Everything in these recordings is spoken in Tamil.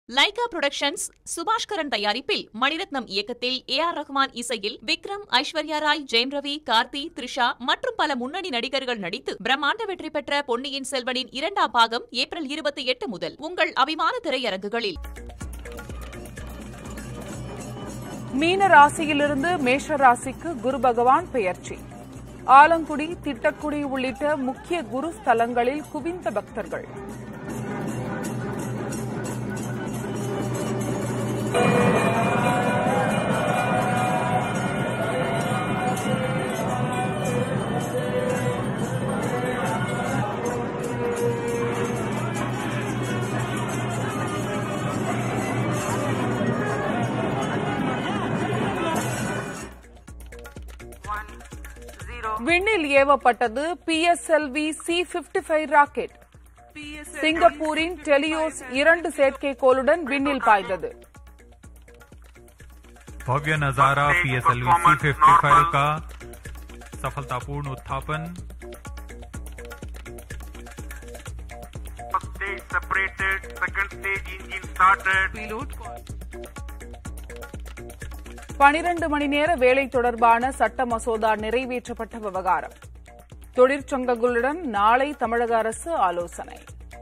லைகா புரொடக்ஷன்ஸ் சுபாஷ்கரன் தயாரிப்பில் மணிரத்னம் இயக்கத்தில் ஏ ஆர் ரஹ்மான் இசையில் விக்ரம் ஐஸ்வர்யா ராய் ஜெயம் ரவி கார்த்தி த்ரிஷா மற்றும் பல முன்னணி நடிகர்கள் நடித்து பிரம்மாண்ட வெற்றி பெற்ற பொன்னியின் செல்வனின் இரண்டாம் பாகம் ஏப்ரல் இருபத்தி எட்டு முதல் உங்கள் அபிமான திரையரங்குகளில் மீன ராசியிலிருந்து மேஷ ராசிக்கு குரு பகவான் பெயர்ச்சி ஆலங்குடி திட்டக்குடி உள்ளிட்ட முக்கிய குரு ஸ்தலங்களில் குவிந்த பக்தர்கள் விண்ணில் ஏவப்பட்டது PSLV C fifty five rocket சிங்கப்பூரின் டெலியோஸ் இரண்டு செயற்கைக்கோளுடன் விண்ணில் பாய்ந்தது भव्य नजारा पीएसएलवी सी फिफ्टी फाइव का सफलतापूर्ण उत्थापन First stage separated, second stage engine started. பனிரண்டு மணி நேர வேலை தொடர்பான சட்ட மசோதா நிறைவேற்றப்பட்ட விவகாரம் தொழிற்சங்கங்களுடன் நாளை தமிழக அரசு ஆலோசனை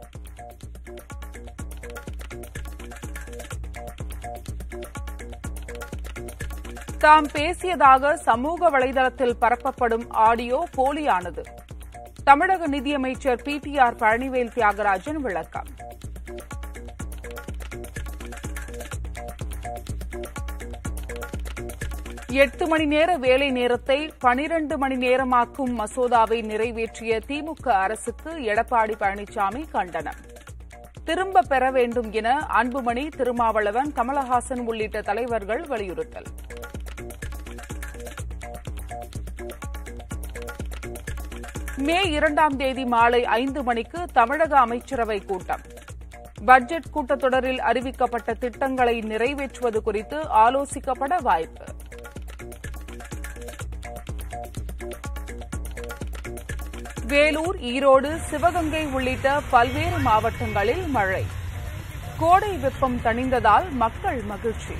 தாம் பேசியதாக சமூக வலைதளத்தில் பரப்பப்படும் ஆடியோ போலியானது தமிழக நிதியமைச்சர் P T R Palanivel Thiagarajan விளக்கம் எட்டு மணி நேர வேலை நேரத்தை பனிரண்டு மணி நேரமாக்கும் மசோதாவை நிறைவேற்றிய திமுக அரசுக்கு எடப்பாடி பழனிசாமி கண்டனம் திரும்ப பெற வேண்டும் என அன்புமணி திருமாவளவன் கமலஹாசன் உள்ளிட்ட தலைவர்கள் வலியுறுத்தல் மே இரண்டாம் தேதி மாலை ஐந்து மணிக்கு தமிழக அமைச்சரவை கூட்டம் பட்ஜெட் கூட்டத்தொடரில் அறிவிக்கப்பட்ட திட்டங்களை நிறைவேற்றுவது குறித்து ஆலோசிக்கப்பட வாய்ப்பு வேலூர் ஈரோடு சிவகங்கை உள்ளிட்ட பல்வேறு மாவட்டங்களில் மழை கோடை வெப்பம் தணிந்ததால் மக்கள் மகிழ்ச்சி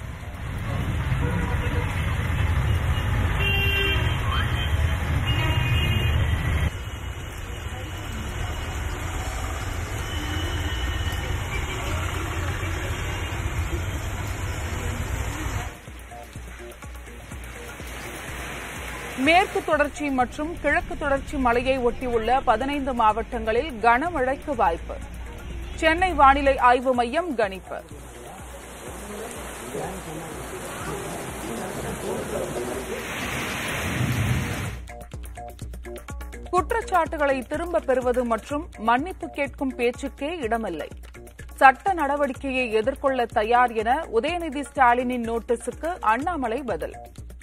மேற்கு தொடர்ச்சி மற்றும் கிழக்கு தொடர்ச்சி மலையை ஒட்டியுள்ள பதினைந்து மாவட்டங்களில் கனமழைக்கு வாய்ப்பு சென்னை வானிலை ஆய்வு மையம் கணிப்பு குற்றச்சாட்டுகளை திரும்ப பெறுவது மற்றும் மன்னிப்பு கேட்கும் பேச்சுக்கே இடமில்லை சட்ட நடவடிக்கையை எதிர்கொள்ள தயார் என உதயநிதி ஸ்டாலினின் நோட்டீஸுக்கு அண்ணாமலை பதில்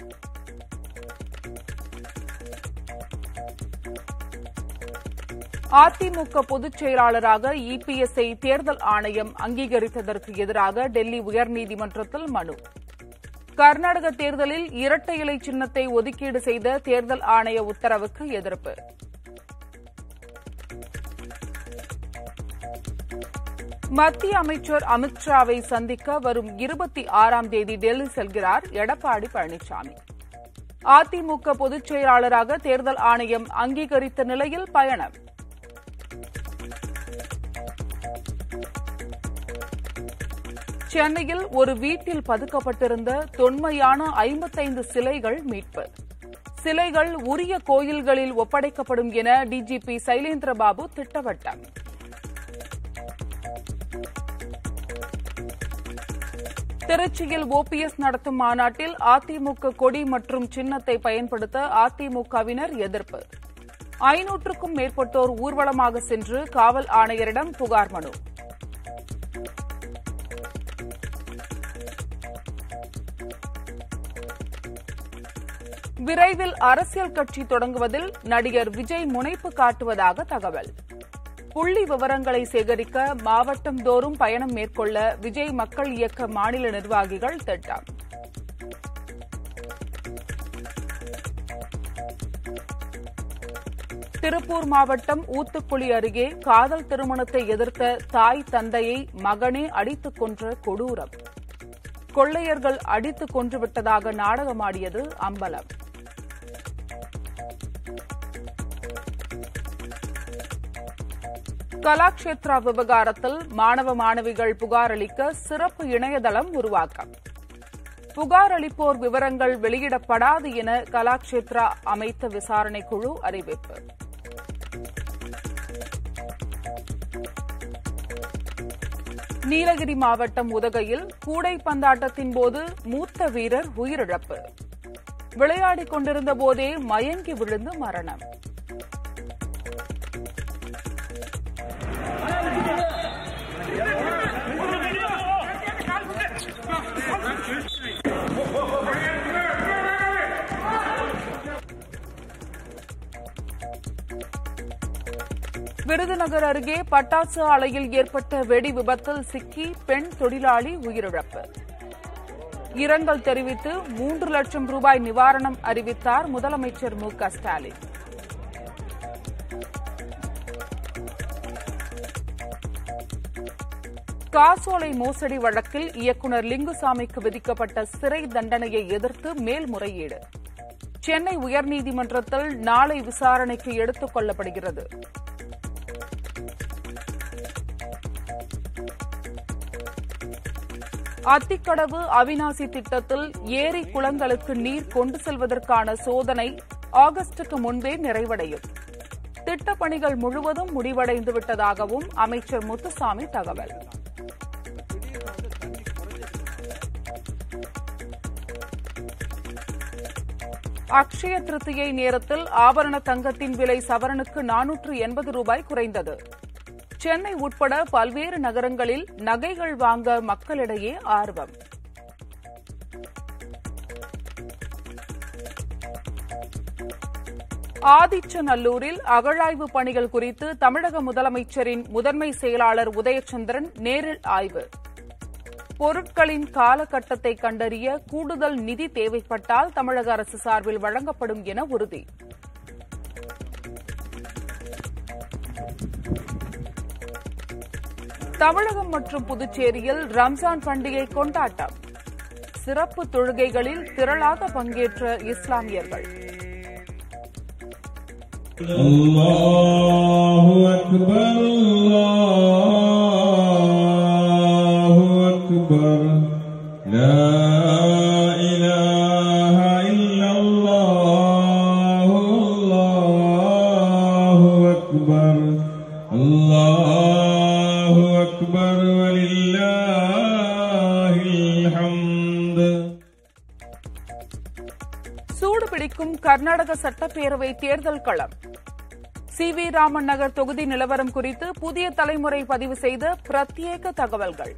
அதிமுக பொதுச் செயலாளராக இபிஎஸ்ஐ தேர்தல் ஆணையம் அங்கீகரித்ததற்கு எதிராக டெல்லி உயர்நீதிமன்றத்தில் மனு கர்நாடக தேர்தலில் இரட்டை இலை சின்னத்தை ஒதுக்கீடு செய்த தேர்தல் ஆணைய உத்தரவுக்கு எதிர்ப்பு மத்திய அமைச்சர் அமித் ஷாவை சந்திக்க வரும் இருபத்தி ஆறாம் தேதி டெல்லி செல்கிறார் எடப்பாடி பழனிசாமி அதிமுக பொதுச் செயலாளராக தேர்தல் ஆணையம் அங்கீகரித்த நிலையில் பயணம் சென்னையில் ஒரு வீட்டில் பதுக்கப்பட்டிருந்த தொன்மையான ஐம்பத்தைந்து சிலைகள் மீட்பு சிலைகள் உரிய கோயில்களில் ஒப்படைக்கப்படும் என டிஜிபி சைலேந்திரபாபு திட்டவட்டம் திருச்சியில் ஓபிஎஸ் நடத்தும் மாநாட்டில் அதிமுக கொடி மற்றும் சின்னத்தை பயன்படுத்த அதிமுகவினர் எதிர்ப்பு ஐநூற்றுக்கும் மேற்பட்டோர் ஊர்வலமாக சென்று காவல் ஆணையரிடம் புகார் மனு விரைவில் அரசியல் கட்சி தொடங்குவதில் நடிகர் விஜய் முனைப்பு காட்டுவதாக தகவல் புள்ளி விவரங்களை சேகரிக்க மாவட்டம் தோறும் பயணம் மேற்கொள்ள விஜய் மக்கள் இயக்க மாநில நிர்வாகிகள் திட்டம் திருப்பூர் மாவட்டம் ஊத்துக்குளி அருகே காதல் திருமணத்தை எதிர்த்த தாய் தந்தையை மகனே அடித்துக் கொன்ற கொடூரம் கொள்ளையர்கள் அடித்துக் கொன்றுவிட்டதாக நாடகமாடியது அம்பலம் கலாக்ஷேத்ரா விவகாரத்தில் மாணவ மாணவிகள் புகார் அளிக்க சிறப்பு இணையதளம் உருவாக்கம் புகார் அளிப்போர் விவரங்கள் வெளியிடப்படாது என கலாக்ஷேத்ரா அமைத்த விசாரணை குழு அறிவிப்பு நீலகிரி மாவட்டம் உதகையில் கூடை பந்தாட்டத்தின் போது மூத்த வீரர் உயிரிழப்பு விளையாடிக் கொண்டிருந்த போதே மயங்கி விழுந்து மரணம் விருதுநகர் அருகே பட்டாசு ஆலையில் ஏற்பட்ட வெடி விபத்தில் சிக்கி பெண் தொழிலாளி உயிரிழப்பு இரங்கல் தெரிவித்து மூன்று லட்சம் ரூபாய் நிவாரணம் அறிவித்தார் முதலமைச்சர் மு க ஸ்டாலின் காசோலை மோசடி வழக்கில் இயக்குநர் லிங்குசாமிக்கு விதிக்கப்பட்ட சிறை தண்டனையை எதிர்த்து மேல்முறையீடு சென்னை உயர்நீதிமன்றத்தில் நாளை விசாரணைக்கு எடுத்துக் கொள்ளப்படுகிறது அத்திக்கடவு அவினாசி திட்டத்தில் ஏரி குளங்களுக்கு நீர் கொண்டு செல்வதற்கான சோதனை ஆகஸ்டுக்கு முன்பே நிறைவடையும் திட்டப்பணிகள் முழுவதும் முடிவடைந்து விட்டதாகவும் அமைச்சர் முத்துசாமி தகவல் அக்ஷய திருத்தியை நேரத்தில் ஆபரண தங்கத்தின் விலை சவரனுக்கு நானூற்று எண்பது ரூபாய் குறைந்தது சென்னை உட்பட பல்வேறு நகரங்களில் நகைகள் வாங்க மக்களிடையே ஆர்வம் ஆதிச்சநல்லூரில் அகழாய்வு பணிகள் குறித்து தமிழக முதலமைச்சரின் முதன்மை செயலாளர் உதயச்சந்திரன் நேரில் ஆய்வு பொருட்களின் காலகட்டத்தை கண்டறிய கூடுதல் நிதி தேவைப்பட்டால் தமிழக அரசு சார்பில் வழங்கப்படும் என உறுதி தமிழகம் மற்றும் புதுச்சேரியில் ரம்ஜான் பண்டிகை கொண்டாட்டம் சிறப்பு தொழுகைகளில் திரளாக பங்கேற்ற இஸ்லாமியர்கள் الله أكبر الله أكبر لا إله إلا الله الله أكبر الله أكبر ولله الحمد சூடு பிடிக்கும் கர்நாடக சட்டப்பேரவை தேர்தல் களம் சி வி ராமன் நகர் தொகுதி நிலவரம் குறித்து புதிய தலைமுறை பதிவு செய்த பிரத்யேக தகவல்கள்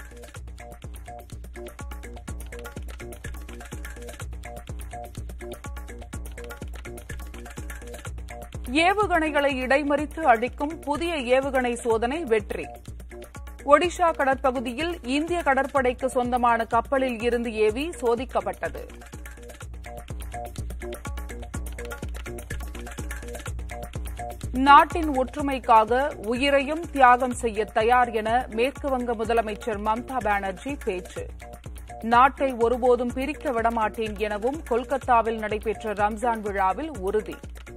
ஏவுகணைகளை இடைமறித்து அழிக்கும் புதிய ஏவுகணை சோதனை வெற்றி ஒடிஷா கடற்பகுதியில் இந்திய கடற்படைக்கு சொந்தமான கப்பலில் இருந்து ஏவி சோதிக்கப்பட்டது நாட்டின் ஒற்றுமைக்காக உயிரையும் தியாகம் செய்ய தயார் என மேற்குவங்க முதலமைச்சர் மம்தா பானர்ஜி பேச்சு நாட்டை ஒருபோதும் பிரிக்க விடமாட்டேன் எனவும் கொல்கத்தாவில் நடைபெற்ற ரம்ஜான் விழாவில் உறுதி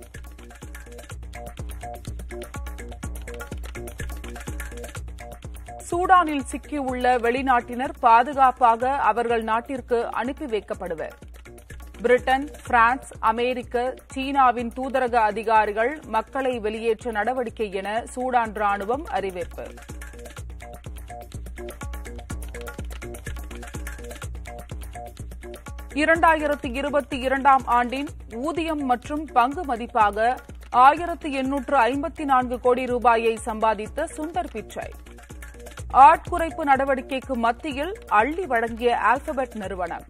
சூடானில் சிக்கியுள்ள வெளிநாட்டினர் பாதுகாப்பாக அவர்கள் நாட்டிற்கு அனுப்பி வைக்கப்படுவர் பிரிட்டன் பிரான்ஸ் அமெரிக்க சீனாவின் தூதரக அதிகாரிகள் மக்களை வெளியேற்ற நடவடிக்கை என சூடான் ராணுவம் அறிவிப்பு இரண்டாயிரத்து இருபத்தி இரண்டாம் ஆண்டின் ஊதியம் மற்றும் பங்கு மதிப்பாக ஆயிரத்து எண்ணூற்று ஐம்பத்தி நான்கு கோடி ரூபாயை சம்பாதித்த சுந்தர் பிச்சை ஆட்குறைப்பு நடவடிக்கைக்கு மத்தியில் அள்ளி வழங்கிய ஆல்பபெட் நிறுவனம்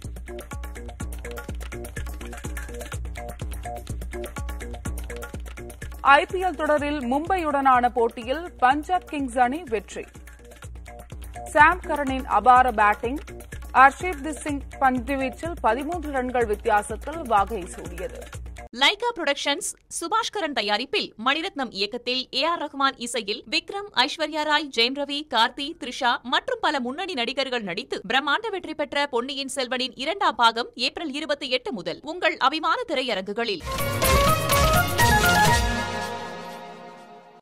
ஐபிஎல் தொடரில் மும்பையுடனான போட்டியில் பஞ்சாப் கிங்ஸ் அணி வெற்றி சாம் கரனின் அபார பேட்டிங் ஹர்ஷீப் சிங் பந்துவீச்சில் பதிமூன்று ரன்கள் வித்தியாசத்தில் வாகை சூடியது லைகா புரொடக்ஷன்ஸ் சுபாஷ்கரன் தயாரிப்பில் மணிரத்னம் இயக்கத்தில் ஏ ஆர் ரஹ்மான் இசையில் விக்ரம் ஐஸ்வர்யா ராய் ஜெயம் ரவி கார்த்தி த்ரிஷா மற்றும் பல முன்னணி நடிகர்கள் நடித்து பிரம்மாண்ட வெற்றி பெற்ற பொன்னியின் செல்வனின் இரண்டாம் பாகம் ஏப்ரல் இருபத்தி எட்டு முதல் உங்கள் அபிமான திரையரங்குகளில்